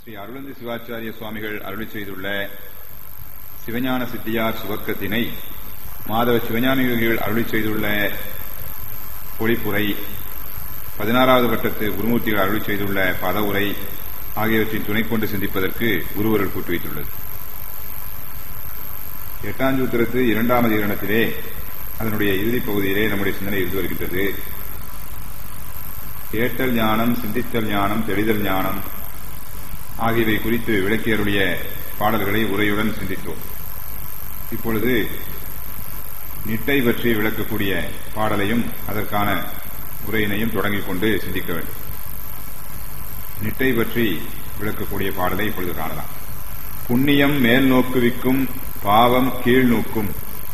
ஸ்ரீ அருளந்தி சிவாச்சாரிய சுவாமிகள் அருளி செய்துள்ள சிவஞான சித்தியார் சுவக்கத்தினை மாதவ சிவஞானிகள் அருளி செய்துள்ள பொழிப்புரை பதினாறாவது கட்டத்து குருமூர்த்திகள் அருளி செய்துள்ள பதவுரை ஆகியவற்றின் துணை கொண்டு சிந்திப்பதற்கு குருவர்கள் கூட்டு வைத்துள்ளது எட்டாம் சூத்திரத்து இரண்டாம் அதிகரணத்திலே அதனுடைய இறுதிப் பகுதியிலே நம்முடைய சிந்தனை இருந்து வருகின்றது கேட்டல் ஞானம் சிந்தித்தல் ஞானம் தெளிதல் ஞானம் ஆகியவை குறித்து விளக்கியருடைய பாடல்களை உரையுடன் சிந்தித்தோம் இப்பொழுது நிட்டை பற்றி விளக்கக்கூடிய பாடலையும் அதற்கான உரையினையும் தொடங்கிக் கொண்டு சிந்திக்க வேண்டும் நிட்டை பற்றி விளக்கக்கூடிய பாடலை இப்பொழுது காணலாம் புண்ணியம் மேல் நோக்குவிக்கும் பாவம் கீழ் நோக்கும்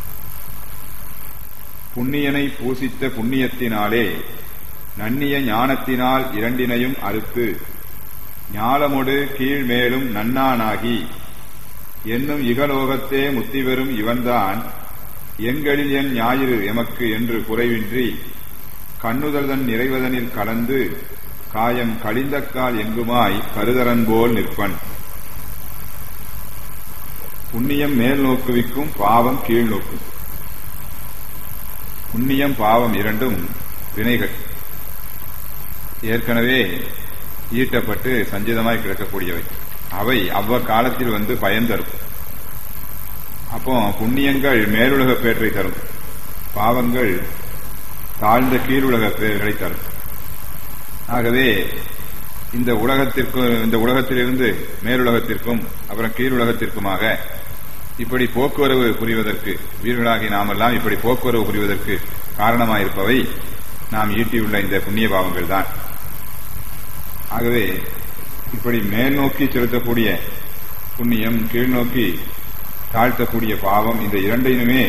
புண்ணியனை பூசித்த புண்ணியத்தினாலே நன்னிய ஞானத்தினால் இரண்டினையும் அறுத்து ஞாலமொடு கீழ் மேலும் நன்னானாகி என்னும் இகலோகத்தே முத்தி பெறும் இவன்தான் எங்களில் என் ஞாயிறு எமக்கு என்று குறைவின்றி கண்ணுதல்தன் நிறைவதனில் கலந்து காயம் கழிந்தக்கால் எங்குமாய் கருதரன் போல் நிற்பன் புண்ணியம் மேல் நோக்குவிக்கும் பாவம் கீழ் நோக்கும் புண்ணியம் பாவம் இரண்டும் வினைகள் ஏற்கனவே ஈட்டப்பட்டு சஞ்சிதமாய் கிடக்கக்கூடியவை அவை அவ்வக்காலத்தில் வந்து பயன் தரும் அப்போ புண்ணியங்கள் மேலுலக பேற்றை தரும் பாவங்கள் தாழ்ந்த கீழுலக பேர்களை தரும் ஆகவே இந்த உலகத்திற்கு இந்த உலகத்திலிருந்து மேலுலகத்திற்கும் அப்புறம் கீழுலகத்திற்குமாக இப்படி போக்குவரவு புரிவதற்கு வீரர்களாகி நாமெல்லாம் இப்படி போக்குவரவு புரிவதற்கு காரணமாயிருப்பவை நாம் ஈட்டியுள்ள இந்த புண்ணிய பாவங்கள் தான் ஆகவே இப்படி மேல் நோக்கி செலுத்தக்கூடிய புண்ணியம் கீழ்நோக்கி தாழ்த்தக்கூடிய பாவம் இந்த இரண்டையுமே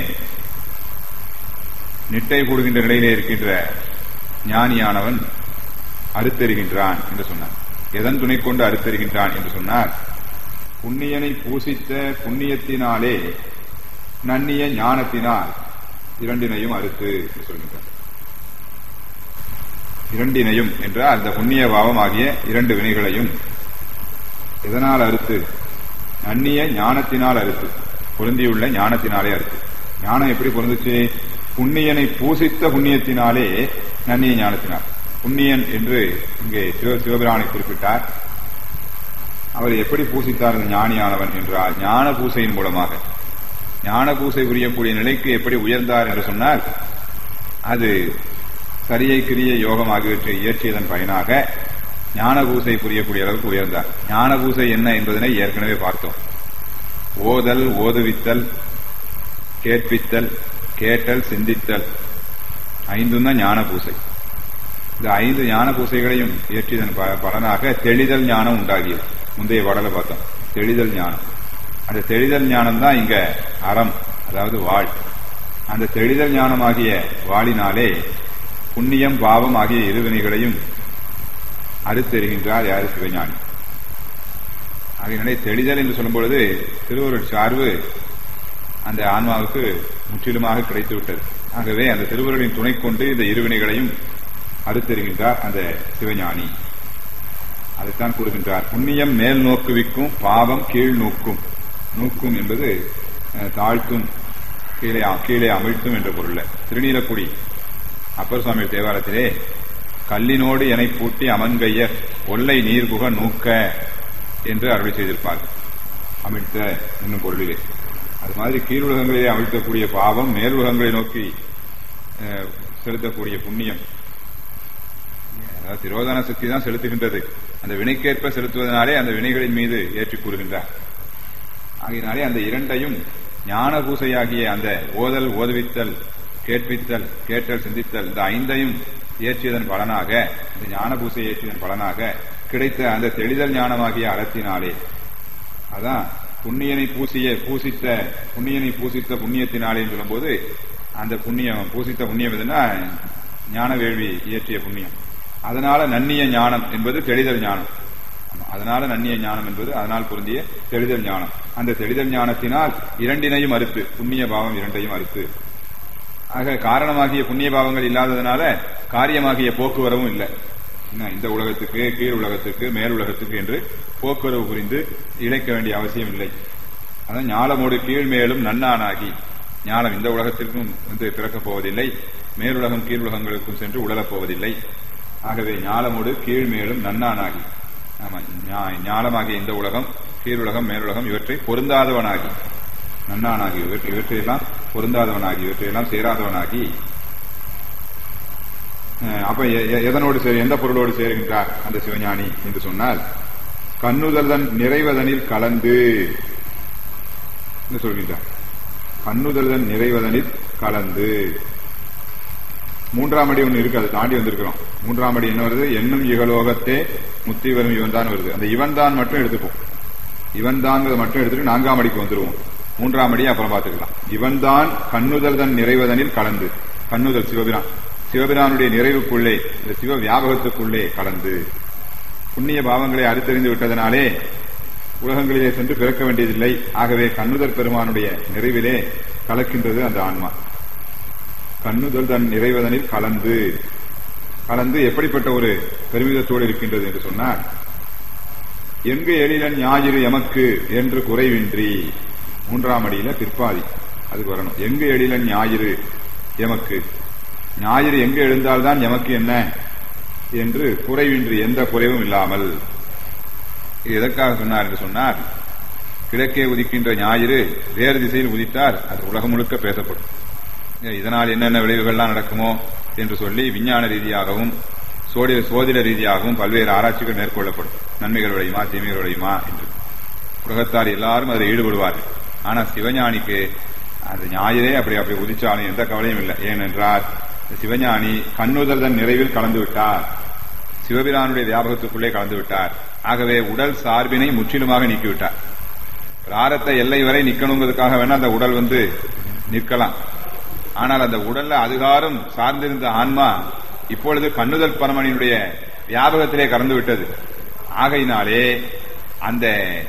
நிட்டை கூடுகின்ற நிலையிலே இருக்கின்ற ஞானியானவன் அறுத்தெறுகின்றான் என்று சொன்னார் எதன் துணை கொண்டு அறுத்தெறுகின்றான் என்று சொன்னார் புண்ணியனை பூசித்த புண்ணியத்தினாலே நன்னிய ஞானத்தினால் இரண்டினையும் அறுத்து என்று சொல்கின்றார் இரண்டினையும் என்றால் அந்த புண்ணிய பாவம் ஆகிய இரண்டு வினைகளையும் எதனால் அறுத்து நன்னிய ஞானத்தினால் அறுத்து பொருந்தியுள்ள ஞானத்தினாலே அறுத்து ஞானம் எப்படி பொருந்துச்சு புண்ணியனை பூசித்த புண்ணியத்தினாலே நன்னிய ஞானத்தினால் புண்ணியன் என்று இங்கே சிவ சிவபிரானை குறிப்பிட்டார் அவர் எப்படி பூசித்தார் அந்த ஞானியானவன் என்றால் ஞான பூசையின் மூலமாக ஞான பூசை புரியக்கூடிய நிலைக்கு எப்படி உயர்ந்தார் என்று சொன்னால் அது சரியை கிரிய யோகம் ஆகியவற்றை இயற்றியதன் பயனாக ஞான பூசை புரியக்கூடிய அளவுக்கு உயர்ந்தார் ஞான பூசை என்ன என்பதனை ஏற்கனவே பார்த்தோம் ஓதல் ஓதுவித்தல் கேட்பித்தல் கேட்டல் சிந்தித்தல் ஐந்தும் தான் ஞான பூசை இந்த ஐந்து ஞான பூசைகளையும் இயற்றியதன் பலனாக தெளிதல் ஞானம் உண்டாகியது முந்தைய பாடலை பார்த்தோம் தெளிதல் ஞானம் அந்த தெளிதல் ஞானம் தான் இங்க அறம் அதாவது வாழ் அந்த தெளிதல் ஞானமாகிய வாளினாலே புண்ணியம் பாவம் ஆகிய இருவினைகளையும் அறுத்தெறுகின்றார் யாரு சிவஞானி ஆகையினாலே தெளிதல் என்று சொல்லும் பொழுது திருவருள் சார்பு அந்த ஆன்மாவுக்கு முற்றிலுமாக கிடைத்துவிட்டது ஆகவே அந்த திருவருளின் துணை கொண்டு இந்த இருவினைகளையும் அறுத்தெறுகின்றார் அந்த சிவஞானி அதைத்தான் கூறுகின்றார் புண்ணியம் மேல் நோக்குவிக்கும் பாவம் கீழ் நோக்கும் நோக்கும் என்பது தாழ்த்தும் கீழே கீழே அமிழ்த்தும் என்ற பொருள் திருநீலக்குடி அப்பர் சுவாமி தேவாரத்திலே கல்லினோடு எனை பூட்டி அமன்கையர் ஒல்லை நீர்புக நூக்க என்று அருளி செய்திருப்பார் அமிழ்த்த என்னும் பொருளிலே அது மாதிரி கீழுலகங்களிலே அமிழ்த்தக்கூடிய பாவம் மேலுலகங்களை நோக்கி செலுத்தக்கூடிய புண்ணியம் அதாவது திரோதான சக்தி தான் செலுத்துகின்றது அந்த வினைக்கேற்ப செலுத்துவதனாலே அந்த வினைகளின் மீது ஏற்றி கூறுகின்றார் ஆகையினாலே அந்த இரண்டையும் ஞான பூசையாகிய அந்த ஓதல் ஓதுவித்தல் கேட்பித்தல் கேட்டல் சிந்தித்தல் இந்த ஐந்தையும் ஏற்றியதன் பலனாக இந்த ஞான பூசை ஏற்றியதன் பலனாக கிடைத்த அந்த தெளிதல் ஞானமாகிய அறத்தினாலே அதான் புண்ணியனை பூசிய பூசித்த புண்ணியனை பூசித்த புண்ணியத்தினாலே சொல்லும்போது அந்த புண்ணியம் பூசித்த புண்ணியம் எதுனா ஞான வேள்வி இயற்றிய புண்ணியம் அதனால நன்னிய ஞானம் என்பது தெளிதல் ஞானம் அதனால நன்னிய ஞானம் என்பது அதனால் பொருந்திய தெளிதல் ஞானம் அந்த தெளிதல் ஞானத்தினால் இரண்டினையும் அறுத்து புண்ணிய பாவம் இரண்டையும் அறுத்து ஆக காரணமாகிய புண்ணிய பாவங்கள் இல்லாததுனால காரியமாகிய போக்குவரவும் இல்லை என்ன, இந்த உலகத்துக்கு கீழ் உலகத்துக்கு மேல் உலகத்துக்கு என்று போக்குவரவு புரிந்து இழைக்க வேண்டிய அவசியம் இல்லை அதான் ஞாலமோடு கீழ் மேலும் நன்னானாகி ஞானம் இந்த உலகத்திற்கும் வந்து பிறக்கப் போவதில்லை மேலுலகம் கீழ் உலகங்களுக்கும் சென்று உழலப் போவதில்லை ஆகவே ஞாலமோடு கீழ் மேலும் நன்னானாகி ஆமா ஞா- ஞாலமாகிய இந்த உலகம் கீழுலகம் மேலுலகம் இவற்றை பொருந்தாதவனாகி நன்னானாகி இவற்றை இவற்றையெல்லாம் பொருந்தாதவனாகி இவற்றையெல்லாம் சேராதவனாகி அஹ், அப்ப எ- எ- எதனோடு சேர் எந்த பொருளோடு சேருகின்றார் அந்த சிவஞானி என்று சொன்னால் கண்ணுதல்தன் நிறைவதனில் கலந்து என்று சொல்கின்றார் கண்ணுதல்தன் நிறைவதனில் கலந்து மூன்றாம் அடி ஒன்று இருக்கு அதை தாண்டி வந்திருக்கிறோம் மூன்றாம் அடி என்ன வருது என்னும் இகலோகத்தே முத்தி வரும் இவன் தான் வருது அந்த இவன் தான் மட்டும் எடுத்துப்போம் இவன் தான் மட்டும் எடுத்துட்டு நான்காம் அடிக்கு வந்துருவோம் மூன்றாம் அடி அப்புறம் பார்த்துக்கலாம் இவன் தான் கண்ணுதல் தன் நிறைவதனில் கலந்து கண்ணுதல் சிவபிரான் சிவபிரானுடைய நிறைவுக்குள்ளே இந்த சிவ வியாபகத்துக்குள்ளே கலந்து புண்ணிய பாவங்களை அறுத்தறிந்து விட்டதனாலே உலகங்களிலே சென்று பிறக்க வேண்டியதில்லை ஆகவே கண்ணுதல் பெருமானுடைய நிறைவிலே கலக்கின்றது அந்த ஆன்மா கண்ணுதல் தன் நிறைவதனில் கலந்து கலந்து எப்படிப்பட்ட ஒரு பெருமிதத்தோடு இருக்கின்றது என்று சொன்னார் எங்கு எழிலன் ஞாயிறு எமக்கு என்று குறைவின்றி மூன்றாம் அடியில பிற்பாதி அதுக்கு வரணும் எங்கு எழிலன் ஞாயிறு எமக்கு ஞாயிறு எங்கு எழுந்தால்தான் எமக்கு என்ன என்று குறைவின்றி எந்த குறைவும் இல்லாமல் இது எதற்காக சொன்னார் என்று சொன்னார் கிழக்கே உதிக்கின்ற ஞாயிறு வேறு திசையில் உதித்தார் அது உலகம் முழுக்க பேசப்படும் இதனால் என்னென்ன விளைவுகள்லாம் நடக்குமோ என்று சொல்லி விஞ்ஞான ரீதியாகவும் சோடிய சோதிட ரீதியாகவும் பல்வேறு ஆராய்ச்சிகள் மேற்கொள்ளப்படும் நன்மைகள் விளையுமா தீமைகள் விளையுமா என்று உலகத்தார் எல்லாரும் அதில் ஈடுபடுவார்கள் ஆனா சிவஞானிக்கு அந்த ஞாயிறே அப்படி அப்படி உதிச்சாலும் எந்த கவலையும் இல்லை ஏனென்றால் இந்த சிவஞானி கண்ணுதல் தன் நிறைவில் கலந்து விட்டார் சிவபிரானுடைய வியாபகத்துக்குள்ளே கலந்து விட்டார் ஆகவே உடல் சார்பினை முற்றிலுமாக நீக்கிவிட்டார் பிராரத்த எல்லை வரை நிக்கணுங்கிறதுக்காக வேணா அந்த உடல் வந்து நிற்கலாம் ஆனால் அந்த உடல்ல அதிகாரம் சார்ந்திருந்த ஆன்மா இப்பொழுது கண்ணுதல் பரமனினுடைய வியாபகத்திலே கறந்து விட்டது ஆகையினாலே அந்த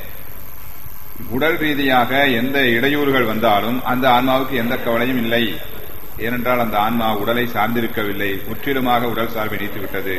உடல் ரீதியாக எந்த இடையூறுகள் வந்தாலும் அந்த ஆன்மாவுக்கு எந்த கவலையும் இல்லை ஏனென்றால் அந்த ஆன்மா உடலை சார்ந்திருக்கவில்லை முற்றிலுமாக உடல் சார்பை நீத்து விட்டது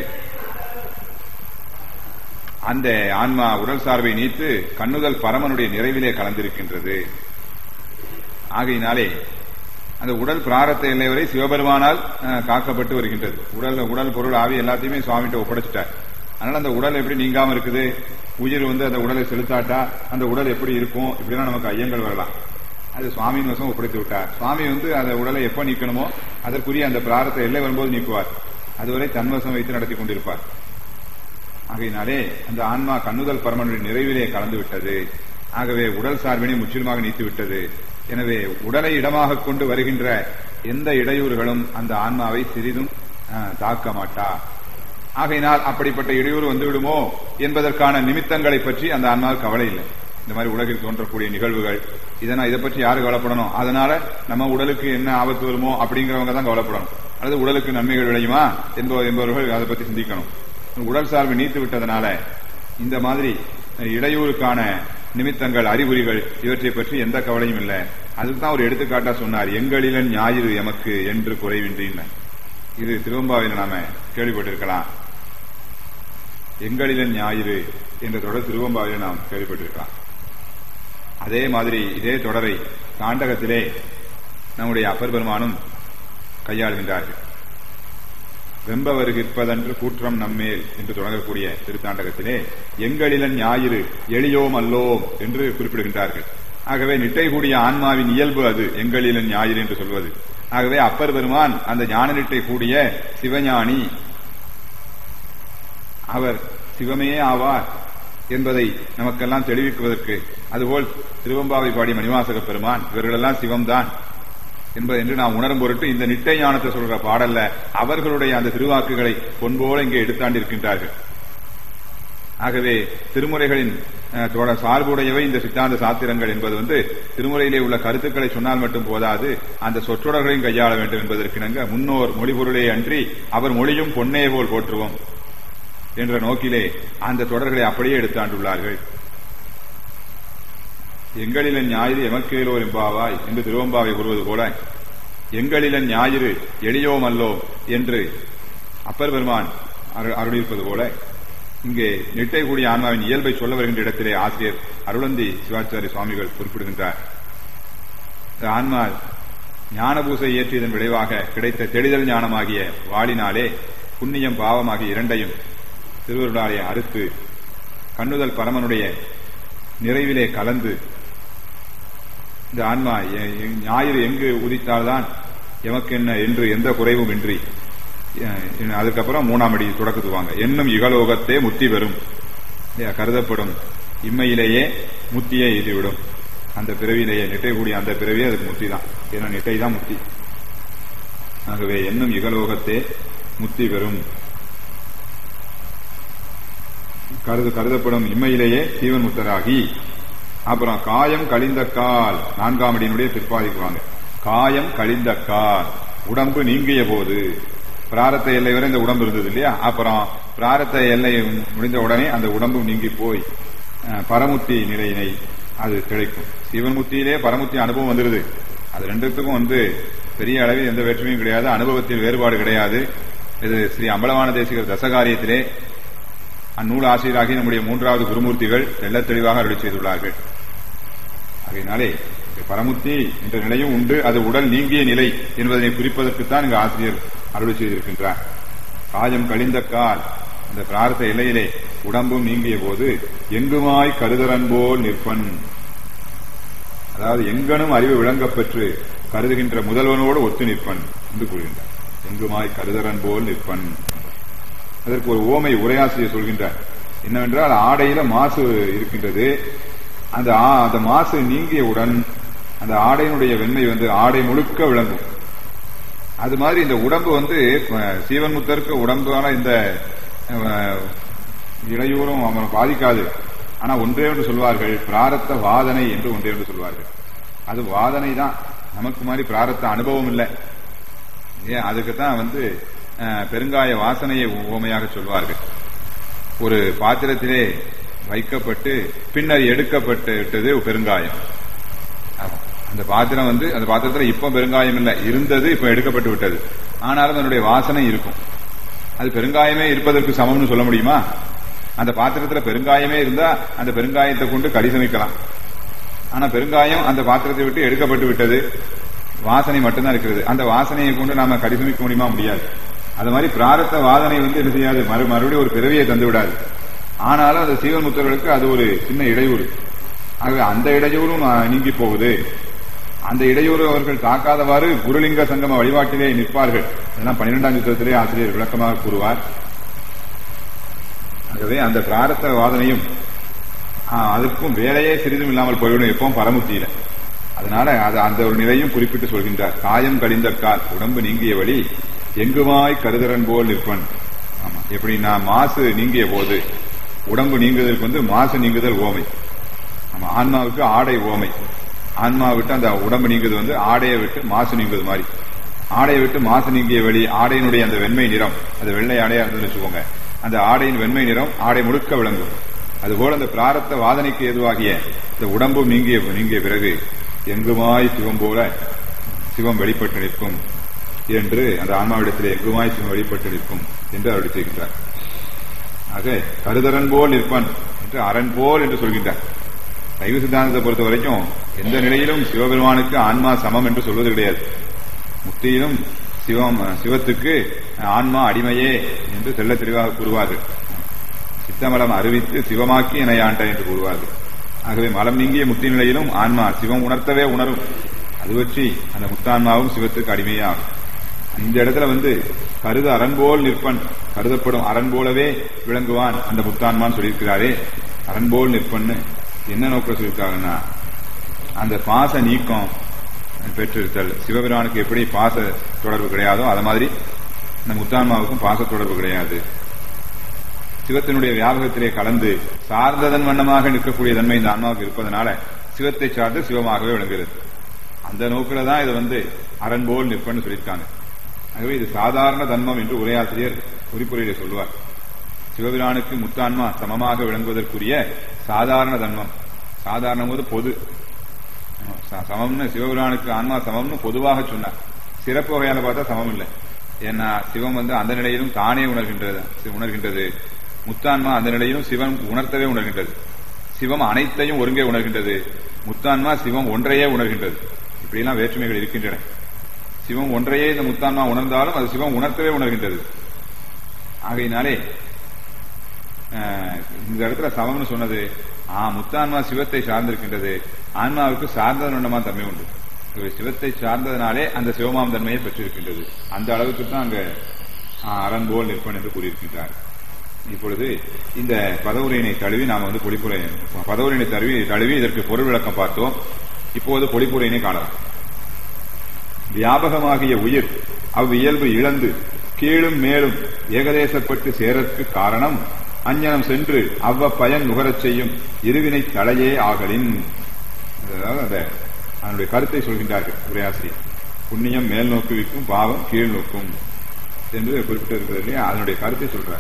அந்த ஆன்மா உடல் சார்பை நீத்து கண்ணுதல் பரமனுடைய நிறைவிலே கலந்திருக்கின்றது ஆகையினாலே அந்த உடல் பிராரத்த எல்லை வரை சிவபெருமானால் அஹ், காக்கப்பட்டு வருகின்றது உடல் உடல் பொருள் ஆவி எல்லாத்தையுமே சுவாமிகிட்ட ஒப்படைச்சிட்டார் அதனால அந்த உடல் எப்படி நீங்காம இருக்குது உயிர் வந்து அந்த உடலை செலுத்தாட்டா அந்த உடல் எப்படி இருக்கும் இப்படிலாம் நமக்கு ஐயங்கள் வரலாம் அது சுவாமியின் வசம் ஒப்படைத்து விட்டார் சுவாமி வந்து அந்த உடலை எப்ப நீக்கணுமோ அதற்குரிய அந்த பிராரத்த எல்லை வரும்போது நீக்குவார் அதுவரை தன்வசம் வைத்து நடத்தி கொண்டிருப்பார் ஆகையினாலே அந்த ஆன்மா கண்ணுதல் பரமனுடைய நிறைவிலே கலந்து விட்டது ஆகவே உடல் சார்பினை முற்றிலுமாக நீத்து விட்டது எனவே உடலை இடமாக கொண்டு வருகின்ற எந்த இடையூறுகளும் அந்த ஆன்மாவை சிறிதும் அஹ், தாக்க மாட்டா ஆகையினால் அப்படிப்பட்ட இடையூறு வந்துவிடுமோ என்பதற்கான நிமித்தங்களை பற்றி அந்த ஆன்மாவுக்கு கவலை இல்லை இந்த மாதிரி உலகில் தோன்றக்கூடிய நிகழ்வுகள் இதனால் இதை பற்றி யாரு கவலைப்படணும் அதனால நம்ம உடலுக்கு என்ன ஆபத்து வருமோ அப்படிங்கிறவங்க தான் கவலைப்படணும் அல்லது உடலுக்கு நன்மைகள் விளையுமா என்ப- என்பவர்கள் அதை பற்றி சிந்திக்கணும் உடல் சார்பு நீத்து விட்டதனால இந்த மாதிரி இடையூறுக்கான நிமித்தங்கள் அறிகுறிகள் இவற்றை பற்றி எந்த கவலையும் இல்லை அதுக்கு தான் ஒரு எடுத்துக்காட்டா சொன்னார் எங்களிலன் ஞாயிறு எமக்கு என்று குறைவின்றின்னு இது திருவம்பாவில் நாம கேள்விப்பட்டிருக்கலாம் எங்களிலன் ஞாயிறு என்ற தொடர் திருவம்பாவில் நாம் கேள்விப்பட்டிருக்கலாம் அதே மாதிரி இதே தொடரை தாண்டகத்திலே நம்முடைய அப்பர் பெருமானும் கையாளுகின்றார்கள் வெம்ப வருகிற்பதன்று கூற்றம் நம்மேல் என்று தொடங்கக்கூடிய திருத்தாண்டகத்திலே எங்களிலன் ஞாயிறு எளியோம் அல்லோம் என்று குறிப்பிடுகின்றார்கள் ஆகவே நிட்டை கூடிய ஆன்மாவின் இயல்பு அது எங்களிலன் ஞாயிறு என்று சொல்வது ஆகவே அப்பர் பெருமான் அந்த ஞான நிட்டை கூடிய சிவஞானி அவர் சிவமே ஆவார் என்பதை நமக்கெல்லாம் தெளிவிக்குவதற்கு அதுபோல் திருவம்பாவை பாடிய மணிவாசக பெருமான் இவர்களெல்லாம் சிவம்தான் என்பது என்று நாம் உணரும் பொருட்டு இந்த நிட்டை ஞானத்தை சொல்ற பாடல்ல அவர்களுடைய அந்த திருவாக்குகளை பொன்போல இங்கே எடுத்தாண்டிருக்கின்றார்கள் ஆகவே திருமுறைகளின் அஹ், தொட- சார்புடையவை இந்த சித்தாந்த சாத்திரங்கள் என்பது வந்து திருமுறையிலே உள்ள கருத்துக்களை சொன்னால் மட்டும் போதாது அந்த சொற்றொடர்களையும் கையாள வேண்டும் என்பதற்கிணங்க முன்னோர் மொழிபொருளே அன்றி அவர் மொழியும் பொன்னே போல் போற்றுவோம் என்ற நோக்கிலே அந்த தொடர்களை அப்படியே எடுத்தாண்டுள்ளார்கள் எங்களிலன் ஞாயிறு எமக்கேலோர் எம்பாவாய் என்று திருவம்பாவை கூறுவது போல எங்களிலன் ஞாயிறு எளியோம் அல்லோம் என்று அப்பர் பெருமான் அரு- அருளியிருப்பது போல இங்கே நிட்டை கூடிய ஆன்மாவின் இயல்பை சொல்ல வருகின்ற இடத்திலே ஆசிரியர் அருளந்தி சிவாச்சாரிய சுவாமிகள் குறிப்பிடுகின்றார் இந்த ஆன்மா ஞானபூசை ஏற்றியதன் விளைவாக கிடைத்த தெளிதல் ஞானமாகிய வாளினாலே புண்ணியம் பாவமாகிய இரண்டையும் திருவருளாலே அறுத்து கண்ணுதல் பரமனுடைய நிறைவிலே கலந்து இந்த ஆன்மா எ- எ- ஞாயிறு எங்கு உதித்தால்தான் எமக்கு என்ன என்று எந்த குறைவும் இன்றி அஹ், அதுக்கப்புறம் மூணாம் அடி தொடக்கத்துவாங்க என்னும் இகலோகத்தே முத்தி பெறும் இல்லையா, கருதப்படும் இம்மையிலேயே முத்தியே எய்திவிடும் அந்த பிறவியிலேயே நிட்டை கூடிய அந்த பிறவியே அதுக்கு முத்தி தான் ஏன்னா நிட்டை தான் முத்தி ஆகவே என்னும் இகலோகத்தே முத்தி பெறும் கருது கருதப்படும் இம்மையிலேயே சீவன் முத்தராகி அப்புறம் காயம் கழிந்த கால் நான்காம் அடியினுடைய பிற்பாதிக்குவாங்க காயம் கழிந்த கால் உடம்பு நீங்கிய போது பிராரத்த எல்லை வரை இந்த உடம்பு இருந்தது இல்லையா அப்புறம் பிராரத்த எல்லை முடிந்த உடனே அந்த உடம்பு நீங்கி போய் அஹ், பரமுத்தி நிலையினை அது கிடைக்கும் சிவன்முத்தியிலே பரமுத்தி அனுபவம் வந்துருது அது ரெண்டுத்துக்கும் வந்து பெரிய அளவில் எந்த வேற்றுமையும் கிடையாது அனுபவத்தில் வேறுபாடு கிடையாது இது ஸ்ரீ அம்பலவான தேசிகர் தசகாரியத்திலே அந்நூல் ஆசிரியராகி நம்முடைய மூன்றாவது குருமூர்த்திகள் தெள்ளத் தெளிவாக அருளி செய்துள்ளார்கள் ஆகையினாலே இந்த பரமுத்தி என்ற நிலையும் உண்டு அது உடல் நீங்கிய நிலை என்பதனை குறிப்பதற்குத்தான் இங்கு ஆசிரியர் அருளி செய்திருக்கின்றார் காயம் கழிந்த கால் அந்த பிரார்த்த எல்லையிலே உடம்பும் நீங்கிய போது எங்குமாய் கருதரன் போல் நிற்பன் அதாவது எங்கனும் அறிவு விளங்கப் பெற்று கருதுகின்ற முதல்வனோடு ஒத்து நிற்பன் என்று கூறுகின்றார் எங்குமாய் கருதரன் போல் நிற்பன் அதற்கு ஒரு ஓமை உரையாசிரியர் சொல்கின்றார் என்னவென்றால் ஆடையில மாசு இருக்கின்றது அந்த ஆ- அந்த மாசு நீங்கியவுடன் அந்த ஆடையினுடைய வெண்மை வந்து ஆடை முழுக்க விளங்கும் அது மாதிரி இந்த உடம்பு வந்து அஹ், சீவன் முத்தருக்கு உடம்பால இந்த அஹ், இடையூறும் அவனை பாதிக்காது ஆனா ஒன்றே ஒன்று சொல்வார்கள் பிராரத்த வாதனை என்று ஒன்றே ஒன்று சொல்வார்கள் அது வாதனை தான் நமக்கு மாதிரி பிராரத்த அனுபவம் இல்லை ஏன் அதுக்கு தான் வந்து அஹ், பெருங்காய வாசனையை உவமையாக சொல்வார்கள் ஒரு பாத்திரத்திலே வைக்கப்பட்டு பின்னர் எடுக்கப்பட்டு விட்டது பெருங்காயம் ஆமா. அந்த பாத்திரம் வந்து அந்த பாத்திரத்துல இப்ப பெருங்காயம் இல்லை இருந்தது இப்ப எடுக்கப்பட்டு விட்டது ஆனாலும் அதனுடைய வாசனை இருக்கும் அது பெருங்காயமே இருப்பதற்கு சமம்னு சொல்ல முடியுமா அந்த பாத்திரத்துல பெருங்காயமே இருந்தா அந்த பெருங்காயத்தை கொண்டு கடி சமைக்கலாம் ஆனா பெருங்காயம் அந்த பாத்திரத்தை விட்டு எடுக்கப்பட்டு விட்டது வாசனை மட்டும்தான் இருக்கிறது அந்த வாசனையை கொண்டு நாம கடி சமைக்க முடியுமா முடியாது அது மாதிரி பிராரத்த வாதனை வந்து என்ன செய்யாது மறு மறுபடியும் ஒரு பிறவியை தந்து விடாது ஆனாலும் அந்த சீவன் முத்தர்களுக்கு அது ஒரு சின்ன இடையூறு ஆகவே அந்த இடையூறும் ஆ, நீங்கி போகுது அந்த இடையூறு அவர்கள் தாக்காதவாறு குருலிங்க சங்கம வழிபாட்டிலே நிற்பார்கள் இதெல்லாம் பன்னிரெண்டாம் யுத்தத்திலே ஆசிரியர் விளக்கமாக கூறுவார் ஆகவே அந்த பிராரத்த வாதனையும் ஆ, அதுக்கும் வேலையே சிறிதும் இல்லாமல் போய்விடும் எப்பவும் பரமுத்தியில அதனால அது அந்த ஒரு நிலையும் குறிப்பிட்டு சொல்கின்றார் காயம் கழிந்த கால் உடம்பு நீங்கிய வழி எங்குமாய் கருதரன் போல் நிற்பன் ஆமா எப்படின்னா மாசு நீங்கிய போது உடம்பு நீங்குதலுக்கு வந்து மாசு நீங்குதல் ஓமை ஆமா ஆன்மாவுக்கு ஆடை ஓமை ஆன்மா விட்டு அந்த உடம்பு நீங்குது வந்து ஆடையை விட்டு மாசு நீங்குது மாதிரி ஆடையை விட்டு மாசு நீங்கிய வழி ஆடையினுடைய அந்த வெண்மை நிறம் அது வெள்ளை ஆடையா இருந்ததுன்னு வச்சுக்கோங்க அந்த ஆடையின் வெண்மை நிறம் ஆடை முழுக்க விளங்கும் அதுபோல அந்த பிராரத்த வாதனைக்கு ஏதுவாகிய இந்த உடம்பும் நீங்கிய நீங்கிய பிறகு எங்குமாய் சிவம் போல சிவம் வெளிப்பட்டு நிற்கும் என்று அந்த ஆன்மாவிடத்திலே எங்குமாய் சிவம் வெளிப்பட்டு நிற்கும் என்று அருளி செய்கின்றார் ஆக கருதரன் போல் நிற்பான் என்று அரண் போல் என்று சொல்கின்றார் சைவ சித்தாந்தத்தை பொறுத்த வரைக்கும் எந்த நிலையிலும் சிவபெருமானுக்கு ஆன்மா சமம் என்று சொல்வது கிடையாது முக்தியிலும் சிவம் சிவத்துக்கு ஆன்மா அடிமையே என்று தெள்ள தெளிவாக கூறுவார்கள் சித்தமலம் அறிவித்து சிவமாக்கி என்னை ஆண்ட என்று கூறுவார்கள் ஆகவே மலம் நீங்கிய முக்தி நிலையிலும் ஆன்மா சிவம் உணர்த்தவே உணரும் அது வச்சு அந்த முத்தான்மாவும் சிவத்துக்கு அடிமையே ஆகும் இந்த இடத்துல வந்து கருது அரண் போல் நிற்பன் கருதப்படும் அரண் போலவே விளங்குவான் அந்த முத்தான்மான்னு சொல்லியிருக்கிறாரே அரண் போல் நிற்பன்னு என்ன நோக்கம் சொல்லியிருக்காங்கன்னா அந்த பாச நீக்கம் பெற்றிருத்தல் சிவபிரானுக்கு எப்படி பாச தொடர்பு கிடையாதோ அது மாதிரி இந்த முத்தான்மாவுக்கும் பாச தொடர்பு கிடையாது சிவத்தினுடைய வியாபகத்திலே கலந்து சார்ந்ததன் வண்ணமாக நிற்கக்கூடிய தன்மை இந்த ஆன்மாவுக்கு இருப்பதனால சிவத்தை சார்ந்து சிவமாகவே விளங்குகிறது அந்த நோக்கில தான் இது வந்து அரண் போல் நிற்பன்னு சொல்லியிருக்காங்க ஆகவே இது சாதாரண தன்மம் என்று உரையாசிரியர் குறிப்புரையிலே சொல்லுவார் சிவபிரானுக்கு முத்தான்மா சமமாக விளங்குவதற்குரிய சாதாரண தன்மம் சாதாரணம் போது பொது ச- சமம்னு சிவபிரானுக்கு ஆன்மா சமம்னு பொதுவாக சொன்னார் சிறப்பு வகையால பார்த்தா சமம் இல்லை ஏன்னா சிவம் வந்து அந்த நிலையிலும் தானே உணர்கின்றது உணர்கின்றது முத்தான்மா அந்த நிலையிலும் சிவம் உணர்த்தவே உணர்கின்றது சிவம் அனைத்தையும் ஒருங்கே உணர்கின்றது முத்தான்மா சிவம் ஒன்றையே உணர்கின்றது இப்படியெல்லாம் வேற்றுமைகள் இருக்கின்றன சிவம் ஒன்றையே இந்த முத்தான்மா உணர்ந்தாலும் அது சிவம் உணர்த்தவே உணர்கின்றது ஆகையினாலே அஹ், இந்த இடத்துல சமம்னு சொன்னது ஆ முத்தான்மா சிவத்தை சார்ந்திருக்கின்றது ஆன்மாவுக்கு சார்ந்ததனமா தன்மை உண்டு இவர் சிவத்தை சார்ந்ததனாலே அந்த சிவமாம் தன்மையை பெற்றிருக்கின்றது அந்த அளவுக்கு தான் அங்க ஆ, அரண் போல் நிற்பன் என்று கூறியிருக்கின்றார் இப்பொழுது இந்த பதவுரையினை தழுவி நாம் வந்து பொழிப்புரை பதவுரையினை தழுவி தழுவி இதற்கு பொருள் விளக்கம் பார்த்தோம் இப்போது பொழிப்புரையினை காணலாம் வியாபகமாகிய உயிர் அவ்வியல்பு இழந்து கீழும் மேலும் ஏகதேசப்பட்டு சேரற்கு காரணம் அஞ்ஞனம் சென்று அவ்வ பயன் நுகரச் செய்யும் இருவினை தலையே ஆகலின் அதாவது அந்த அதனுடைய கருத்தை சொல்கின்றார்கள் உரையாசிரியர் புண்ணியம் மேல் நோக்குவிக்கும் பாவம் கீழ் நோக்கும் என்று குறிப்பிட்டு இருக்கிறது இல்லையா அதனுடைய கருத்தை சொல்றார்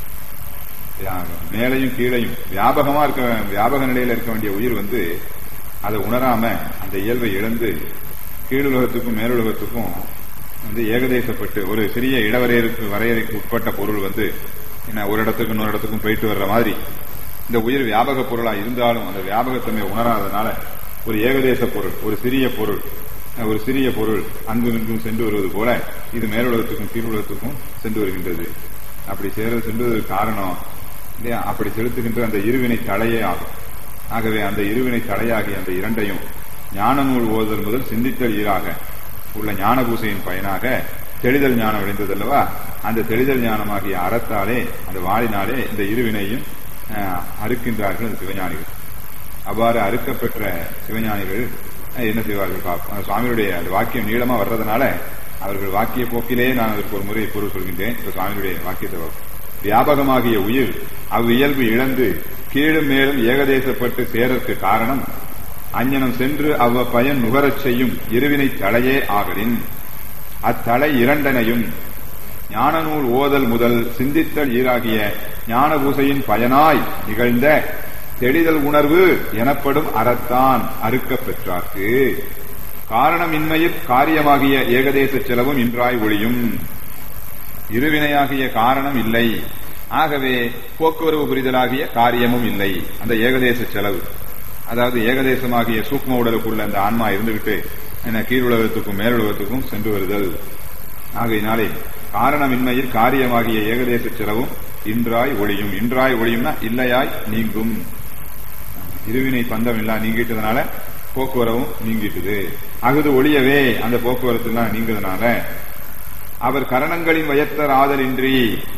வியாபகம். மேலையும் கீழையும் வியாபகமா இருக்க வியாபக நிலையில இருக்க வேண்டிய உயிர் வந்து அதை உணராம அந்த இயல்பை இழந்து கீழுலகத்துக்கும் மேலுலகத்துக்கும் வந்து ஏகதேசப்பட்டு ஒரு சிறிய இடவரையறுக்கு வரையறைக்கு உட்பட்ட பொருள் வந்து என்ன ஒரு இடத்துக்கு இன்னொரு இடத்துக்கும் போயிட்டு வர்ற மாதிரி இந்த உயிர் வியாபக பொருளா இருந்தாலும் அந்த வியாபகத்தன்மை உணராதனால ஒரு ஏகதேச பொருள் ஒரு சிறிய பொருள் அஹ், ஒரு சிறிய பொருள் அங்கும் இங்கும் சென்று வருவது போல இது மேலுலகத்துக்கும் கீழுலகத்துக்கும் சென்று வருகின்றது அப்படி சேர சென்றதற்கு காரணம் இல்லையா அப்படி செலுத்துகின்ற அந்த இருவினை தடையே ஆகும் ஆகவே அந்த இருவினை தடையாகிய அந்த இரண்டையும் ஞான நூல் ஓதுதல் முதல் சிந்தித்தல் ஈராக உள்ள ஞான பூசையின் பயனாக தெளிதல் ஞானம் விளைந்ததல்லவா அந்த தெளிதல் ஞானமாகிய அறத்தாலே அந்த வாழினாலே இந்த இருவினையும் அஹ், அறுக்கின்றார்கள் அந்த சிவஞானிகள் அவ்வாறு அறுக்கப்பெற்ற சிவஞானிகள் அஹ், என்ன செய்வார்கள் பார்ப்போம் அந்த சுவாமியுடைய அந்த வாக்கியம் நீளமா வர்றதுனால அவர்கள் வாக்கிய போக்கிலே நான் அதற்கு ஒரு முறை பொருள் சொல்கின்றேன் இப்ப சுவாமியுடைய வாக்கியத்தை பார்ப்போம். வியாபகமாகிய உயிர் அவ்வியல்பு இழந்து கீழும் மேலும் ஏகதேசப்பட்டு சேரற்கு காரணம் அஞ்ஞனம் சென்று அவ்வ பயன் நுகரச் செய்யும் இருவினை தலையே ஆகலின் அத்தலை இரண்டனையும் ஞான நூல் ஓதல் முதல் சிந்தித்தல் ஈராகிய ஞான பூசையின் பயனாய் நிகழ்ந்த தெளிதல் உணர்வு எனப்படும் அறத்தான் அறுக்கப் பெற்றார்க்கு காரணமின்மையில் காரியமாகிய ஏகதேச செலவும் இன்றாய் ஒளியும் இருவினையாகிய காரணம் இல்லை ஆகவே போக்குவரவு புரிதலாகிய காரியமும் இல்லை அந்த ஏகதேச செலவு அதாவது ஏகதேசமாகிய சூக்ம உடலுக்குள்ள அந்த ஆன்மா இருந்துகிட்டு என்ன கீழுலகத்துக்கும் மேலுலகத்துக்கும் சென்று வருதல் ஆகையினாலே காரணமின்மையில் காரியமாகிய ஏகதேச செலவும் இன்றாய் ஒளியும் இன்றாய் ஒளியும்னா இல்லையாய் நீங்கும் இருவினை பந்தம் இல்லா நீங்கிட்டதுனால போக்குவரவும் நீங்கிட்டுது அகுது ஒளியவே அந்த போக்குவரத்து எல்லாம் நீங்கிறதுனால அவர் கரணங்களின் வயத்தர் ஆதலின்றி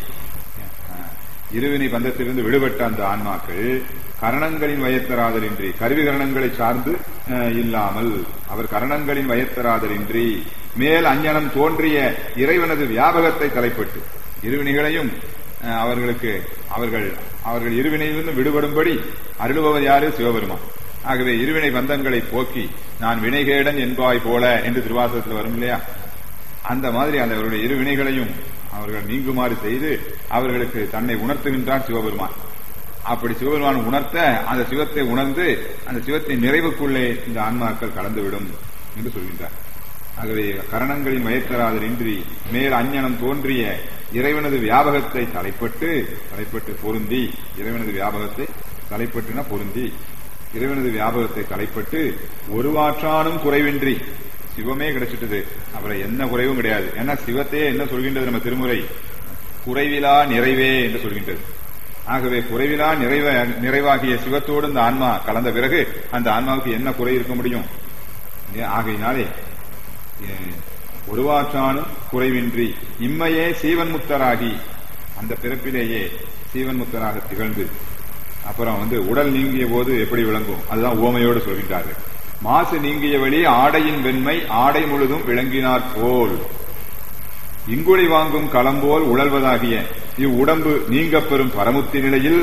இருவினை பந்தத்திலிருந்து விடுபட்ட அந்த ஆன்மாக்கள் கரணங்களின் வயத்தராதலின்றி கருவி கரணங்களை சார்ந்து அஹ், இல்லாமல் அவர் கரணங்களின் வயத்தராதலின்றி மேல் அஞ்ஞனம் தோன்றிய இறைவனது வியாபகத்தை தலைப்பட்டு இருவினைகளையும் அஹ், அவர்களுக்கு அவர்கள் அவர்கள் இருவினையிலிருந்து விடுபடும்படி அருளுபவர் யாரு சிவபெருமான் ஆகவே இருவினை பந்தங்களை போக்கி நான் வினைகேடன் என்பாய் போல என்று திருவாசகத்தில் வரும் இல்லையா அந்த மாதிரி அந்த அவருடைய இரு வினைகளையும் அவர்கள் நீங்குமாறு செய்து அவர்களுக்கு தன்னை உணர்த்துகின்றார் சிவபெருமான் அப்படி சிவபெருமான் உணர்த்த அந்த சிவத்தை உணர்ந்து அந்த சிவத்தின் நிறைவுக்குள்ளே இந்த ஆன்மாக்கள் கலந்துவிடும் என்று சொல்கின்றார் ஆகவே கரணங்களின் வயத்தராதல் இன்றி மேல் அஞ்ஞனம் தோன்றிய இறைவனது வியாபகத்தை தலைப்பட்டு தலைப்பட்டு பொருந்தி இறைவனது வியாபகத்தை தலைப்பட்டுனா பொருந்தி இறைவனது வியாபகத்தை தலைப்பட்டு ஒருவாற்றானும் குறைவின்றி சிவமே கிடைச்சிட்டது அப்புறம் என்ன குறைவும் கிடையாது ஏன்னா சிவத்தையே என்ன சொல்கின்றது நம்ம திருமுறை குறைவிலா நிறைவே என்று சொல்கின்றது ஆகவே குறைவிலா நிறைவ நிறைவாகிய சிவத்தோடு இந்த ஆன்மா கலந்த பிறகு அந்த ஆன்மாவுக்கு என்ன குறை இருக்க முடியும் ஏ- ஆகையினாலே ஏ, ஒருவாற்றானும் குறைவின்றி இம்மையே சீவன் முத்தராகி அந்த பிறப்பிலேயே சீவன் முத்தராக திகழ்ந்து அப்புறம் வந்து உடல் நீங்கிய போது எப்படி விளங்கும் அதுதான் ஓமையோடு சொல்கின்றார்கள் மாசு நீங்கிய வழி ஆடையின் வெண்மை ஆடை முழுதும் விளங்கினார் போல் இங்குழி வாங்கும் களம்போல் உழல்வதாகிய இவ்வுடம்பு நீங்கப் பெறும் பரமுத்தி நிலையில்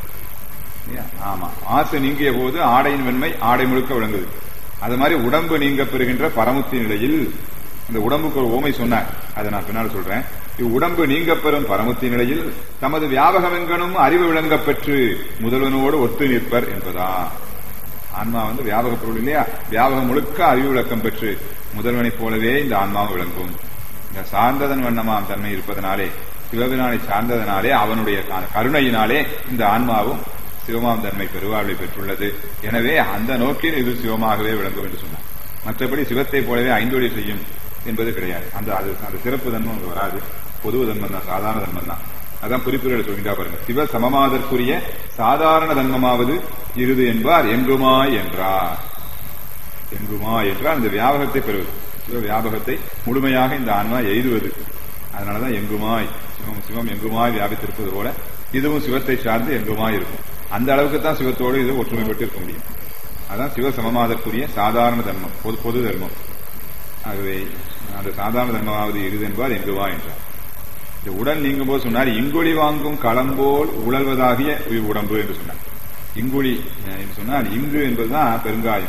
ஆமா மாசு நீங்கிய போது ஆடையின் வெண்மை ஆடை முழுக்க விளங்குது அது மாதிரி உடம்பு நீங்க பெறுகின்ற பரமுத்தி நிலையில் இந்த உடம்புக்கு ஒரு ஓமை சொன்னார் அதை நான் பின்னால் சொல்றேன் இவ்வுடம்பு நீங்க பெறும் பரமுத்தி நிலையில் தமது வியாபகம் எங்கனும் அறிவு விளங்கப் பெற்று முதல்வனோடு ஒத்து நிற்பர் என்பதா ஆன்மா வந்து வியாபக பொருள் இல்லையா வியாபகம் முழுக்க அறிவு விளக்கம் பெற்று முதல்வனைப் போலவே இந்த ஆன்மாவும் விளங்கும் இந்த சார்ந்ததன் வண்ணமாம் தன்மை இருப்பதனாலே சிவபிரானை சார்ந்ததனாலே அவனுடைய க- கருணையினாலே இந்த ஆன்மாவும் சிவமாம் தன்மை பெருவாழ்வை பெற்றுள்ளது எனவே அந்த நோக்கில் இது சிவமாகவே விளங்கும் என்று சொன்னார் மற்றபடி சிவத்தை போலவே ஐந்தொழி செய்யும் என்பது கிடையாது அந்த அது அந்த சிறப்பு தன்மை அங்கு வராது பொதுவு தன்மம் தான் சாதாரண தன்மம் தான் அதான் குறிப்புகள் சொல்கின்றா பாருங்க சிவ சமமாதற்குரிய சாதாரண தன்மமாவது இருது என்பார் எங்குமாய் என்றார் எங்குமாய் என்றால் அந்த வியாபகத்தை பெறுவது சிவ வியாபகத்தை முழுமையாக இந்த ஆன்மா எய்துவது அதனாலதான் எங்குமாய் சிவம் சிவம் எங்குமாய் வியாபித்திருப்பது போல இதுவும் சிவத்தை சார்ந்து எங்குமாய் இருக்கும் அந்த அளவுக்கு தான் சிவத்தோடு இது ஒற்றுமைப்பட்டு இருக்க முடியும் அதான் சிவ சமமாதற்குரிய சாதாரண தர்மம் பொது பொது தர்மம் ஆகவே அந்த சாதாரண தர்மமாவது இருது என்பார் எங்குவா என்றார் இந்த உடல் நீங்கும் போது சொன்னார் இங்குழி வாங்கும் களம்போல் உழல்வதாகிய உயிர் உடம்பு என்று சொன்னார் இங்குழி அஹ், என்று சொன்னால் இங்கு என்பதுதான் பெருங்காயம்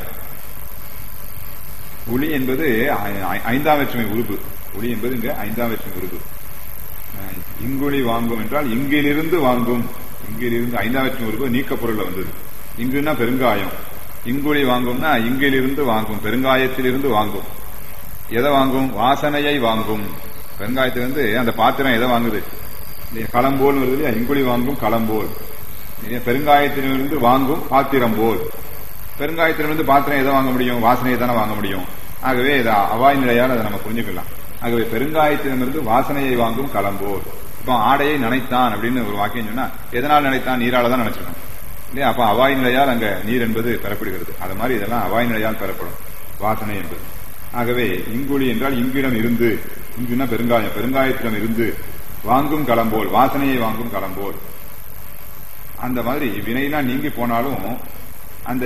உளி என்பது ஐ- ஐ- ஐந்தாம் வேற்றுமை உருபு உளி என்பது இங்க ஐந்தாம் வேற்றுமை உருபு அஹ், இங்குழி வாங்கும் என்றால் இங்கிலிருந்து வாங்கும் இங்கிலிருந்து ஐந்தாம் வேற்றுமை உருபு நீக்க பொருள்ல வந்தது இங்குன்னா பெருங்காயம் இங்குழி வாங்கும்னா இங்கிலிருந்து வாங்கும் பெருங்காயத்திலிருந்து வாங்கும் எதை வாங்கும் வாசனையை வாங்கும் பெருங்காயத்திலிருந்து அந்த பாத்திரம் எதை வாங்குது இல்லையா? களம்போல் வருது இல்லையா இங்குழி வாங்கும் களம்போல் இல்லையா? பெருங்காயத்திலிருந்து வாங்கும் பாத்திரம் போல் பெருங்காயத்திலிருந்து பாத்திரம் எதை வாங்க முடியும் வாசனையை தானே வாங்க முடியும் ஆகவே இது அவாய் நிலையால் அதை நம்ம புரிஞ்சுக்கலாம் ஆகவே பெருங்காயத்திடமிருந்து வாசனையை வாங்கும் களம்போல் இப்போ ஆடையை நினைத்தான் அப்படின்னு ஒரு வாக்கியம் சொன்னா எதனால் நினைத்தான் நீரால தான் நினைச்சிருக்கணும் இல்லையா அப்ப அவாய் நிலையால் அங்க நீர் என்பது பெறப்படுகிறது அது மாதிரி இதெல்லாம் அவாய் நிலையால் பெறப்படும் வாசனை என்பது ஆகவே இங்குழி என்றால் இங்கிடம் இருந்து இங்குன்னா பெருங்காயம் பெருங்காயத்திடம் இருந்து வாங்கும் களம்போல் வாசனையை வாங்கும் களம்போல் அந்த மாதிரி வினைனா நீங்கி போனாலும் அந்த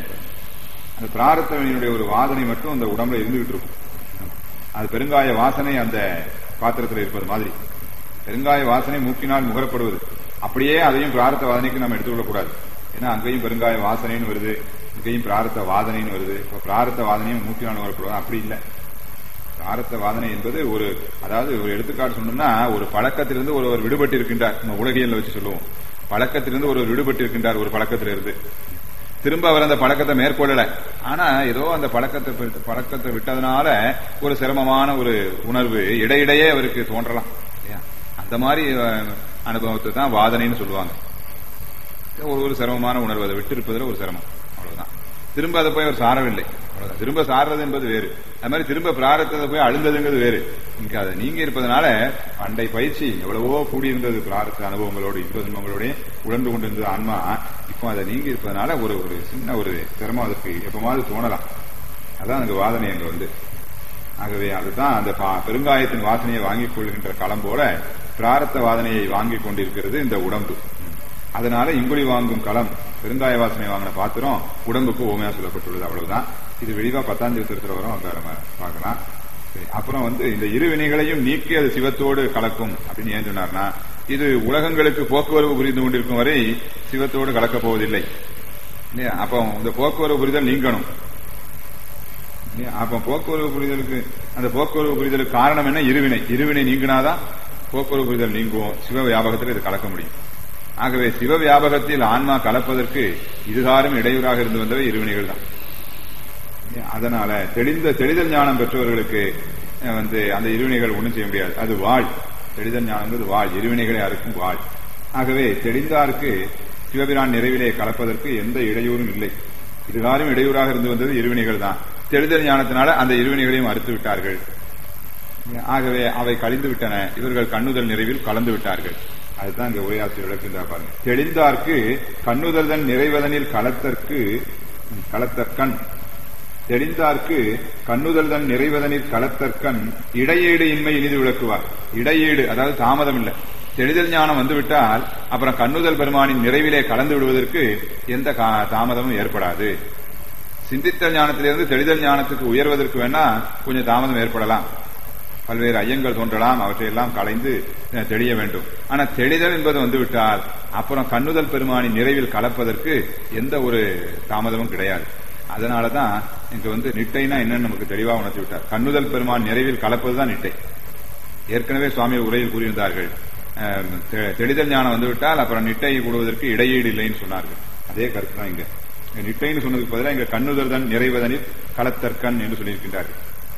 அந்த பிராரத்த வினையினுடைய ஒரு வாதனை மட்டும் அந்த உடம்புல இருந்துகிட்டு இருக்கும் அது பெருங்காய வாசனை அந்த பாத்திரத்தில் இருப்பது மாதிரி பெருங்காய வாசனை மூக்கினால் முகரப்படுவது அப்படியே அதையும் பிராரத்த வாதனைக்கு நம்ம எடுத்துக்கொள்ளக்கூடாது ஏன்னா அங்கேயும் பெருங்காய வாசனைன்னு வருது இங்கேயும் பிராரத்த வாதனைன்னு வருது இப்ப பிராரத்த வாதனையும் மூக்கினால் முகரப்படுவது அப்படி இல்லை பிராரத்த வாதனை என்பது ஒரு அதாவது ஒரு எடுத்துக்காட்டு சொன்னோம்னா ஒரு பழக்கத்திலிருந்து ஒருவர் விடுபட்டு இருக்கின்றார் நம்ம உலகியல்ல வச்சு சொல்லுவோம் பழக்கத்திலிருந்து ஒருவர் விடுபட்டு இருக்கின்றார் ஒரு பழக்கத்திலிருந்து திரும்ப அவர் அந்த பழக்கத்தை மேற்கொள்ளல ஆனா ஏதோ அந்த பழக்கத்தை விட்டு- பழக்கத்தை விட்டதுனால ஒரு சிரமமான ஒரு உணர்வு இடையிடையே அவருக்கு தோன்றலாம் இல்லையா? அந்த மாதிரி அஹ், அனுபவத்தை தான் வாதனைன்னு சொல்லுவாங்க ஒரு ஒரு சிரமமான உணர்வு அதை விட்டு இருப்பதில் ஒரு சிரமம் அவ்வளவுதான் திரும்ப அதை போய் அவர் சாரவில்லை அவ்வளவுதான் திரும்ப சாடுறது என்பது வேறு அது மாதிரி திரும்ப பிராரத்தத்தை போய் அழுந்ததுங்கிறது வேறு இங்க அதை நீங்க இருப்பதனால அண்டை பயிற்சி எவ்வளவோ கூடியிருந்தது பிராரத்த அனுபவங்களோடு இன்ப துன்பங்களோட உழந்து கொண்டிருந்தது ஆன்மா இப்போ அதை நீங்கி இருப்பதனால ஒரு ஒரு சின்ன ஒரு சிரமம் அதற்கு எப்பமாவது தோணலாம் அதான் அங்க வாதனை அங்க வந்து ஆகவே அதுதான் அந்த பா- பெருங்காயத்தின் வாசனையை வாங்கிக் கொள்கின்ற களம் போல பிராரத்த வாதனையை வாங்கிக் கொண்டிருக்கிறது இந்த உடம்பு அதனால இங்குழி வாங்கும் களம் பெருங்காய வாசனை வாங்கின பாத்திரம் உடம்புக்கு ஓமையா சொல்லப்பட்டுள்ளது அவ்வளவுதான் இது வெளிவா பத்தாம் திருத்தத்தில் வரும் அங்க நம்ம பார்க்கலாம் சரி, அப்புறம் வந்து இந்த இரு வினைகளையும் நீக்கி அது சிவத்தோடு கலக்கும் அப்படின்னு ஏன் சொன்னார்னா இது உலகங்களுக்கு போக்குவரவு புரிந்து கொண்டிருக்கும் வரை சிவத்தோடு கலக்கப் போவதில்லை இல்லையா? அப்போ இந்த போக்குவரவு புரிதல் நீங்கணும் இல்லையா? அப்ப போக்குவரவு புரிதலுக்கு அந்த போக்குவரவு புரிதலுக்கு காரணம் என்ன இருவினை இருவினை நீங்கினாதான் போக்குவரவு புரிதல் நீங்குவோம் சிவ வியாபகத்தில் இது கலக்க முடியும் ஆகவே சிவ வியாபகத்தில் ஆன்மா கலப்பதற்கு இதுகாரும் இடையூறாக இருந்து வந்தவை இருவினைகள் தான் இல்லையா? அதனால தெளிந்த தெளிதல் ஞானம் பெற்றவர்களுக்கு அஹ், வந்து அந்த இருவினைகள் ஒண்ணும் செய்ய முடியாது அது வாழ் தெளிதல் ஞானங்கிறது வாழ் இருவினைகளை அறுக்கும் வாழ் ஆகவே தெளிந்தாருக்கு சிவபிரான் நிறைவிலே கலப்பதற்கு எந்த இடையூறும் இல்லை இதுகாரும் இடையூறாக இருந்து வந்தது இருவினைகள் தான் தெளிதல் ஞானத்தினால அந்த இருவினைகளையும் அறுத்து விட்டார்கள் ஆகவே அவை கழிந்து விட்டன இவர்கள் கண்ணுதல் நிறைவில் கலந்து விட்டார்கள் அதுதான் இங்க உரையாசிரியர் விளக்குகின்றார் பாருங்க தெளிந்தார்க்கு கண்ணுதல்தன் நிறைவதனில் களத்தற்கு களத்தற்கண் தெளிந்தார்க்கு கண்ணுதல்தன் நிறைவதனில் களத்தற்கண் இடையீடு இன்மை இனிது விளக்குவார் இடையீடு அதாவது தாமதம் இல்லை தெளிதல் ஞானம் வந்துவிட்டால் அப்புறம் கண்ணுதல் பெருமானின் நிறைவிலே கலந்து விடுவதற்கு எந்த கா- தாமதமும் ஏற்படாது சிந்தித்தல் ஞானத்திலிருந்து தெளிதல் ஞானத்துக்கு உயர்வதற்கு வேணா கொஞ்சம் தாமதம் ஏற்படலாம் பல்வேறு ஐயங்கள் தோன்றலாம் அவற்றையெல்லாம் கலைந்து அஹ், தெளிய வேண்டும் ஆனா தெளிதல் என்பது வந்துவிட்டால் அப்புறம் கண்ணுதல் பெருமானின் நிறைவில் கலப்பதற்கு எந்த ஒரு தாமதமும் கிடையாது அதனாலதான் இங்க வந்து நிட்டைனா என்னன்னு நமக்கு தெளிவா உணர்த்தி விட்டார் கண்ணுதல் பெருமான் நிறைவில் கலப்பதுதான் நிட்டை ஏற்கனவே சுவாமி உரையில் கூறியிருந்தார்கள் அஹ், தெ- தெளிதல் ஞானம் வந்துவிட்டால் அப்புறம் நிட்டை கூடுவதற்கு இடையீடு இல்லைன்னு சொன்னார்கள் அதே கருத்து தான் இங்க இங்க நிட்டைன்னு சொன்னதுக்கு பதிலாக இங்க கண்ணுதல் தான் நிறைவதனில் களத்தற்கண் என்று சொல்லியிருக்கின்றார்கள்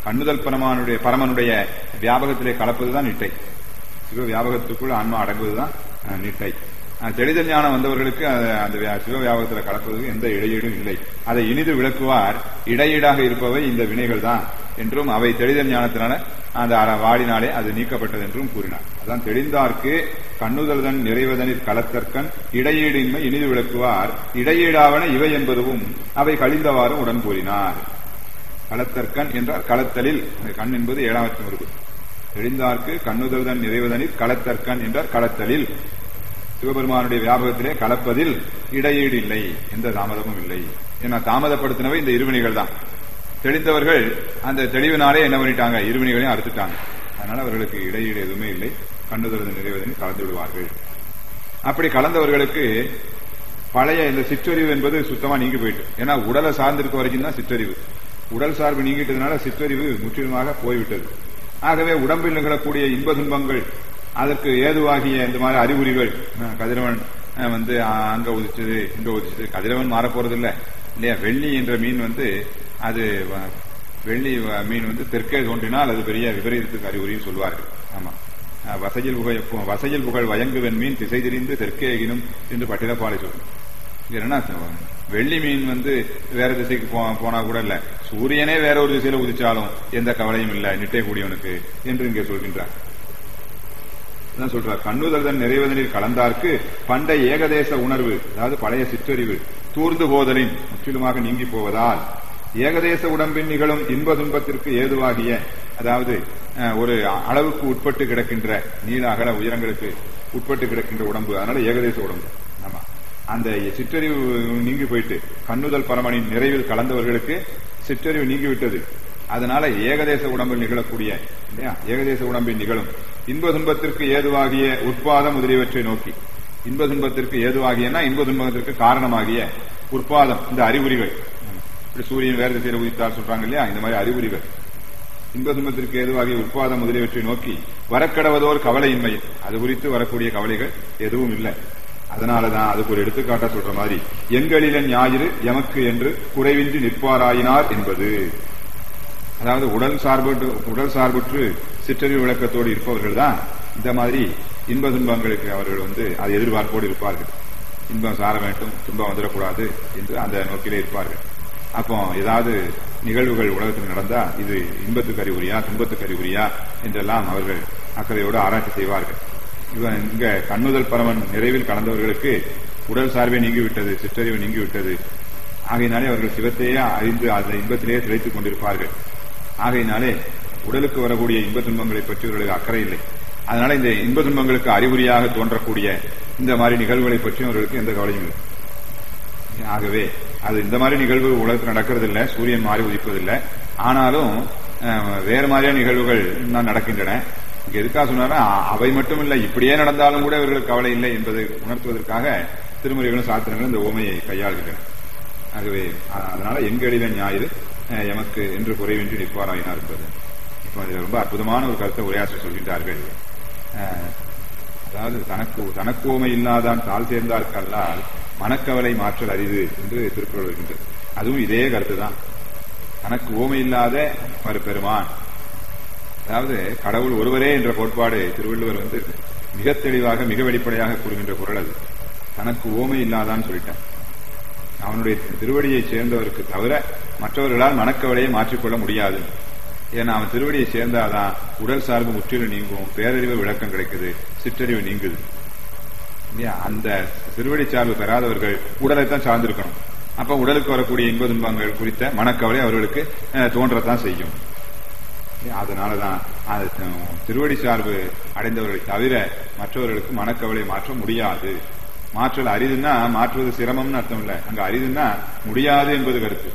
கண்ணுதல் பரமானுடைய பரமனுடைய வியாபகத்திலே கலப்பதுதான் நிட்டை சிவ வியாபகத்துக்குள் ஆன்மா அடங்குவதுதான் அஹ், நிட்டை அஹ், தெளிதல் ஞானம் வந்தவர்களுக்கு அது- அந்த வியா- சிவ வியாபகத்தில் கலப்பதற்கு எந்த இடையீடும் இல்லை அதை இனிது விளக்குவார் இடையீடாக இருப்பவை இந்த வினைகள் தான் என்றும் அவை தெளிதல் ஞானத்தினால அந்த அற- வாடினாலே அது நீக்கப்பட்டது என்றும் கூறினார் அதான் தெளிந்தார்க்கு கண்ணுதல்தன் நிறைவதனில் கலத்தற்கண் இடையீடின்மை இனிது விளக்குவார் இடையீடாவன இவை என்பதுவும் அவை கழிந்தவாறு உடன் கூறினார் களத்தற்கண் என்றால் களத்தலில் அந்த கண் என்பது ஏழாமத்து முருகு தெளிந்தார்க்கு கண்ணுதல்தன் நிறைவதனில் களத்தற்கண் என்றால் களத்தலில் சிவபெருமானுடைய வியாபகத்திலே கலப்பதில் இடையீடு இல்லை எந்த தாமதமும் இல்லை ஏன்னா தாமதப்படுத்தினவை இந்த இருவினைகள் தான் தெளிந்தவர்கள் அந்த தெளிவினாலே என்ன பண்ணிட்டாங்க இருவினைகளையும் அறுத்துட்டாங்க அதனால அவர்களுக்கு இடையீடு எதுவுமே இல்லை கண்ணுதல் நிறைவதனில் கலந்து விடுவார்கள் அப்படி கலந்தவர்களுக்கு பழைய இந்த சிற்றறிவு என்பது சுத்தமா நீங்கி போயிட்டு ஏன்னா உடலை சார்ந்திருக்க வரைக்கும் தான் சிற்றறிவு உடல் சார்பு நீங்கிட்டதுனால சிற்றறிவு முற்றிலுமாக போய்விட்டது ஆகவே உடம்பில் நிகழக்கூடிய இன்ப துன்பங்கள் அதற்கு ஏதுவாகிய இந்த மாதிரி அறிகுறிகள் அஹ், கதிரவன் அஹ், வந்து அஹ், அங்க உதிச்சது இங்க உதிச்சது கதிரவன் மாறப் போறது இல்ல இல்லையா வெள்ளி என்ற மீன் வந்து அது வ- வெள்ளி வ- மீன் வந்து தெற்கே தோன்றினால் அது பெரிய விபரீதத்துக்கு அறிகுறின்னு சொல்வார்கள் ஆமா அஹ், வசையில் புகழ் வசையில் புகழ் வயங்குவன் மீன் திசை தெரிந்து தெற்கே எகினும் என்று பட்டினப்பாலை சொல்லும் இது என்ன வெள்ளி மீன் வந்து வேற திசைக்கு போ- போனா கூட இல்ல சூரியனே வேற ஒரு திசையில உதிச்சாலும் எந்த கவலையும் இல்ல நிட்டை கூடியவனுக்கு என்று இங்கே சொல்கின்றார் அதான் சொல்றார் கண்ணுதல்தன் நிறைவதனில் கலந்தார்க்கு பண்டை ஏகதேச உணர்வு அதாவது பழைய சிற்றறிவு தூர்ந்து போதலின் முற்றிலுமாக நீங்கி போவதால் ஏகதேச உடம்பின் நிகழும் இன்ப துன்பத்திற்கு ஏதுவாகிய அதாவது அஹ், ஒரு அளவுக்கு உட்பட்டு கிடக்கின்ற நீள அகல உயரங்களுக்கு உட்பட்டு கிடக்கின்ற உடம்பு அதனால ஏகதேச உடம்பு ஆமா அந்த சிற்றறிவு நீங்கி போயிட்டு கண்ணுதல் பரமனின் நிறைவில் கலந்தவர்களுக்கு சிற்றறிவு நீங்கிவிட்டது அதனால ஏகதேச உடம்பில் நிகழக்கூடிய இல்லையா ஏகதேச உடம்பில் நிகழும் இன்ப துன்பத்திற்கு ஏதுவாகிய உட்பாதம் முதலியவற்றை நோக்கி இன்ப துன்பத்திற்கு ஏதுவாகியனா இன்ப துன்பத்திற்கு காரணமாகிய உட்பாதம் இந்த அறிகுறிகள் இப்படி சூரியன் வேறு திசையில உதித்தார் சொல்றாங்க இல்லையா இந்த மாதிரி அறிகுறிகள் இன்ப துன்பத்திற்கு ஏதுவாகிய உட்பாதம் முதலியவற்றை நோக்கி வரக்கடவதோர் கவலையின்மை அது குறித்து வரக்கூடிய கவலைகள் எதுவும் இல்லை அதனாலதான் அதுக்கு ஒரு எடுத்துக்காட்டா சொல்ற மாதிரி எண்களில ஞாயிறு எமக்கு என்று குறைவின்றி நிற்பாராயினார் என்பது அதாவது உடல் சார்பற்று உடல் சார்பற்று சிற்றறிவு விளக்கத்தோடு இருப்பவர்கள் தான் இந்த மாதிரி இன்ப துன்பங்களுக்கு அவர்கள் வந்து அது எதிர்பார்ப்போடு இருப்பார்கள் இன்பம் சார வேண்டும் துன்பம் வந்துடக்கூடாது என்று அந்த நோக்கிலே இருப்பார்கள் அப்போ ஏதாவது நிகழ்வுகள் உலகத்தில் நடந்தா இது இன்பத்துக்கு அறிகுறியா துன்பத்துக்கு அறிகுறியா என்றெல்லாம் அவர்கள் அக்கறையோடு ஆராய்ச்சி செய்வார்கள் இவன் இங்க கண்ணுதல் பரமன் நிறைவில் கலந்தவர்களுக்கு உடல் சார்பே நீங்கிவிட்டது சிற்றறிவு நீங்கிவிட்டது ஆகையினாலே அவர்கள் சிவத்தையே அறிந்து அந்த இன்பத்திலேயே திளைத்துக் கொண்டிருப்பார்கள் ஆகையினாலே உடலுக்கு வரக்கூடிய இன்ப துன்பங்களை பற்றி அவர்களுக்கு அக்கறை இல்லை அதனால இந்த இன்ப துன்பங்களுக்கு அறிகுறியாக தோன்றக்கூடிய இந்த மாதிரி நிகழ்வுகளை பற்றி அவர்களுக்கு எந்த கவலையும் இல்லை ஆகவே அது இந்த மாதிரி நிகழ்வு உலகத்தில் நடக்கிறதில்ல சூரியன் மாறி உதிப்பதில்லை ஆனாலும் அஹ், வேறு மாதிரியான நிகழ்வுகள் தான் நடக்கின்றன இங்க எதுக்காக சொன்னாரா அவை மட்டும் இல்லை இப்படியே நடந்தாலும் கூட இவர்களுக்கு கவலை இல்லை என்பதை உணர்த்துவதற்காக திருமுறைகளும் சாத்திரங்களும் இந்த ஓமையை கையாளுகின்றன ஆகவே அ- அதனால எங்களில ஞாயிறு அஹ், எமக்கு என்று குறைவின்றி நிற்பாராயினார் என்பது இப்போ அதில் ரொம்ப அற்புதமான ஒரு கருத்தை உரையாற்ற சொல்கின்றார்கள் அஹ், அதாவது தனக்கு தனக்கு ஓமை இல்லாதான் தாழ் சேர்ந்தார்க்கல்லால் மனக்கவலை மாற்றல் அரிது என்று திருக்குறள் வருகின்றது அதுவும் இதே கருத்து தான் தனக்கு ஓமை இல்லாத ஒரு பெருமான் அதாவது கடவுள் ஒருவரே என்ற கோட்பாடு திருவள்ளுவர் வந்து மிக தெளிவாக மிக வெளிப்படையாக கூறுகின்ற குரல் அது தனக்கு ஓமை இல்லாதான்னு சொல்லிட்டான் அவனுடைய திருவடியை சேர்ந்தவருக்கு தவிர மற்றவர்களால் மனக்கவலையை மாற்றிக்கொள்ள முடியாது ஏன்னா அவன் திருவடியை சேர்ந்தாதான் உடல் சார்பு முற்றிலும் நீங்கும் பேரறிவு விளக்கம் கிடைக்குது சிற்றறிவு நீங்குது இல்லையா அந்த திருவடி சார்பு பெறாதவர்கள் உடலைத்தான் சார்ந்திருக்கணும் அப்ப உடலுக்கு வரக்கூடிய இன்ப துன்பங்கள் குறித்த மனக்கவலை அவர்களுக்கு அஹ், தோன்றத்தான் செய்யும் அதனாலதான் அது அஹ், திருவடி சார்பு அடைந்தவர்களை தவிர மற்றவர்களுக்கு மனக்கவலை மாற்ற முடியாது மாற்றல் அரிதுன்னா மாற்றுவது சிரமம்னு அர்த்தம் இல்ல அங்க அரிதுன்னா முடியாது என்பது கருத்து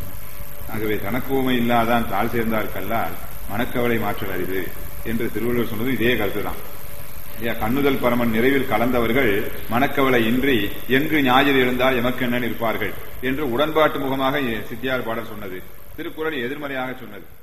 ஆகவே தனக்குவமை இல்லாதான் தாழ் சேர்ந்தார்கல்லால் மனக்கவலை மாற்றல் அரிது என்று திருவள்ளுவர் சொன்னது இதே கருத்துதான் ஐயா, கண்ணுதல் பரமன் நிறைவில் கலந்தவர்கள் மனக்கவலை இன்றி எங்கு ஞாயிறு இருந்தால் எமக்கென்னன் இருப்பார்கள் என்று உடன்பாட்டு முகமாக சித்தியார் பாடல் சொன்னது திருக்குறள் எதிர்மறையாக சொன்னது